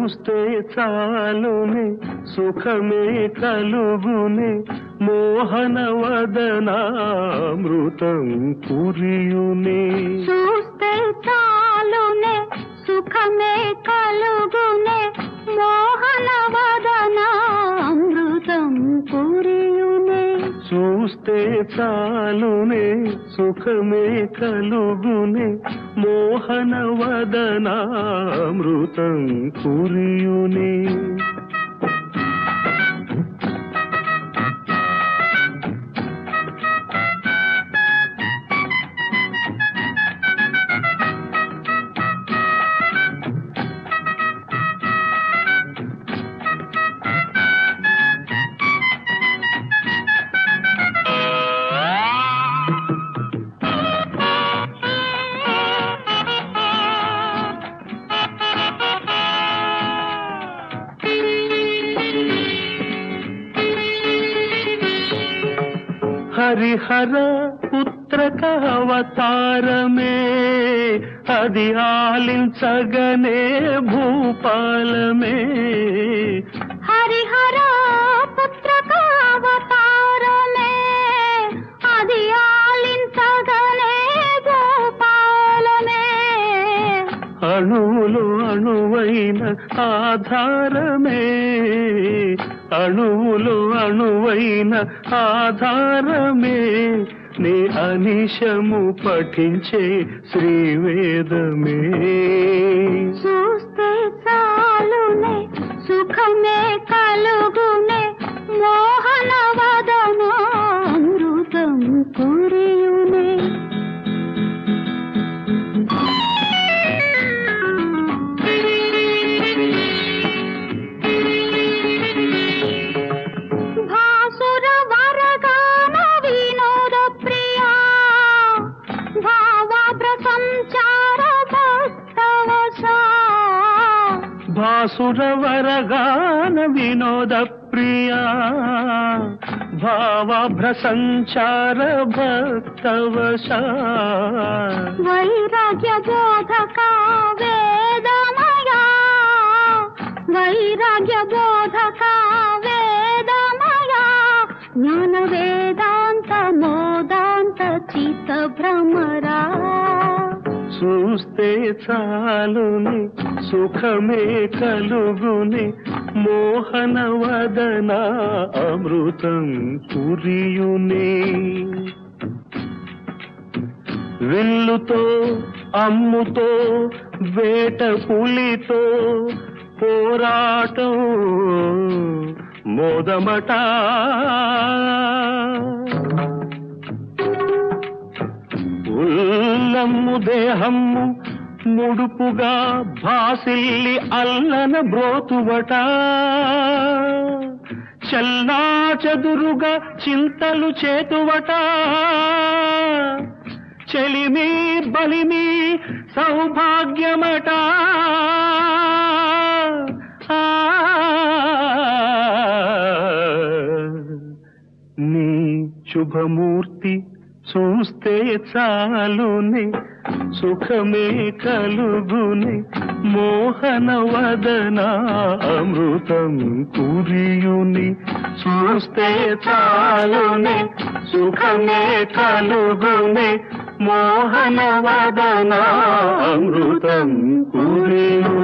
చూస్తే చాలునే సుఖమే కలుగునే మోహన వదనామృతం కురియునే చూస్తే చాలునే సుఖమే కలుగునే మోహన వదన అమృతం కురియునే చూస్తే చాలునే సుఖమే కలుగునే మోహన వదనామృతం కురియునే హరిహర పుత్రక అవతారమే అది ఆలించగనే భూపాలమే హరిహర పుత్రకావతారమే అది ఆలించగనే గోపాలమే అణువులు అణువైన ఆధారమే అణువులు అణువైన ఆధారమే నీ అనిశము పఠించే శ్రీవేదమే చూస్తే చాలునే సుఖమే కలుగునే మోహన వదన అమృతం కురియునే భాసుర వరగాన వినోద ప్రియా భావాభ్ర సంచార భక్తవశా భాసుర వరగాన వినోద ప్రియా భావాభ్ర సంచార భక్తవశ వైరాగ్య బోధక వేదమయా వైరాగ్య బోధక వేదమయా జ్ఞాన వేదాంత మోదాంత చిత్త భ్రమరా చూస్తే చాలుని సుఖమే కలుగుని మోహన వదన అమృతం కురియునే విల్లుతో అమ్ముతో వేట పులితో పోరాటం మోదమట ఉల్లమ్ము దేహమ్ము ముడుపుగా భాసిల్లి అల్లన బ్రోతువట చల్లా చదురుగా చింతలు చేతువట చెలిమి బలిమి సౌభాగ్యమట ఆ, నీ శుభమూర్తి చూస్తే చాలుని సుఖమే కలుగుని మోహన వదన అమృతం కురియుని చూస్తే చాలుని సుఖమే కలుగుని మోహన వదన అమృతం కురియుని